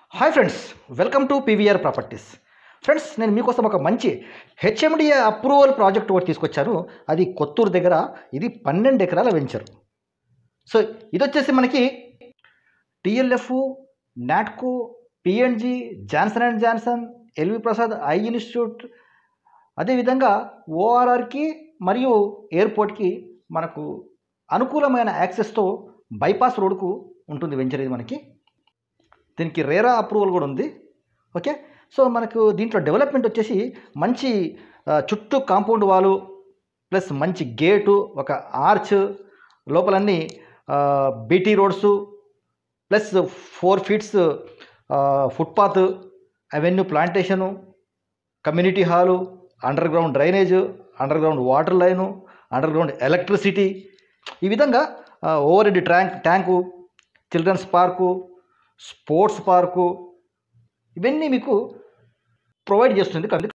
hi friends welcome to PVR properties friends నేను మీకోసం ఒక మంచి హెచ్ఎండిఏ అప్రూవల్ ప్రాజెక్ట్ ఒకటి తీసుకొచ్చాను అది కొత్తూరు దగ్గర ఇది పన్నెండు ఎకరాల వెంచర్ సో ఇది వచ్చేసి మనకి TLF Natco PNG Johnson and Johnson LV Prasad eye institute అదేవిధంగా ఓఆర్ఆర్కి మరియు ఎయిర్పోర్ట్కి మనకు అనుకూలమైన యాక్సెస్తో బైపాస్ రోడ్కు ఉంటుంది వెంచర్ ఇది మనకి దీనికి రేరా అప్రూవల్ కూడా ఉంది ఓకే సో మనకు దీంట్లో డెవలప్మెంట్ వచ్చేసి మంచి ఆ, చుట్టూ కాంపౌండ్ వాలు ప్లస్ మంచి గేటు ఒక ఆర్చ్ లోపలన్నీ BT roads plus four feets footpath avenue plantation community hall underground drainage underground water line underground electricity ఈ విధంగా overhead tank tank children's park sports park ఇవన్నీ మీకు provide చేస్తుంది